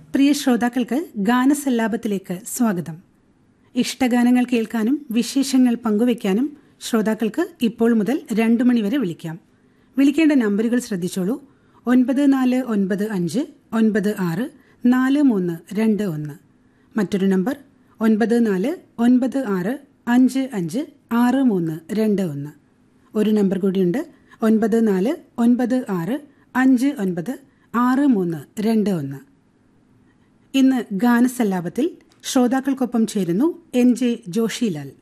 പ്രിയ ശ്രോതാക്കൾക്ക് ഗാനസല്ലാപത്തിലേക്ക് സ്വാഗതം ഇഷ്ടഗാനങ്ങൾ കേൾക്കാനും വിശേഷങ്ങൾ പങ്കുവയ്ക്കാനും ശ്രോതാക്കൾക്ക് ഇപ്പോൾ മുതൽ രണ്ടു മണിവരെ വിളിക്കാം വിളിക്കേണ്ട നമ്പറുകൾ ശ്രദ്ധിച്ചോളൂ ഒൻപത് നാല് ഒൻപത് അഞ്ച് ഒൻപത് ആറ് നാല് മൂന്ന് രണ്ട് ഒന്ന് മറ്റൊരു നമ്പർ ഒൻപത് നാല് ഒൻപത് ആറ് അഞ്ച് അഞ്ച് ആറ് മൂന്ന് രണ്ട് ഒന്ന് ഒരു നമ്പർ കൂടിയുണ്ട് ഒൻപത് നാല് ഒൻപത് ആറ് അഞ്ച് ഒൻപത് ആറ് മൂന്ന് രണ്ട് ഒന്ന് ഇന്ന് ഗാനസല്ലാപത്തിൽ ശ്രോതാക്കൾക്കൊപ്പം ചേരുന്നു എൻ ജെ ജോഷിലാൽ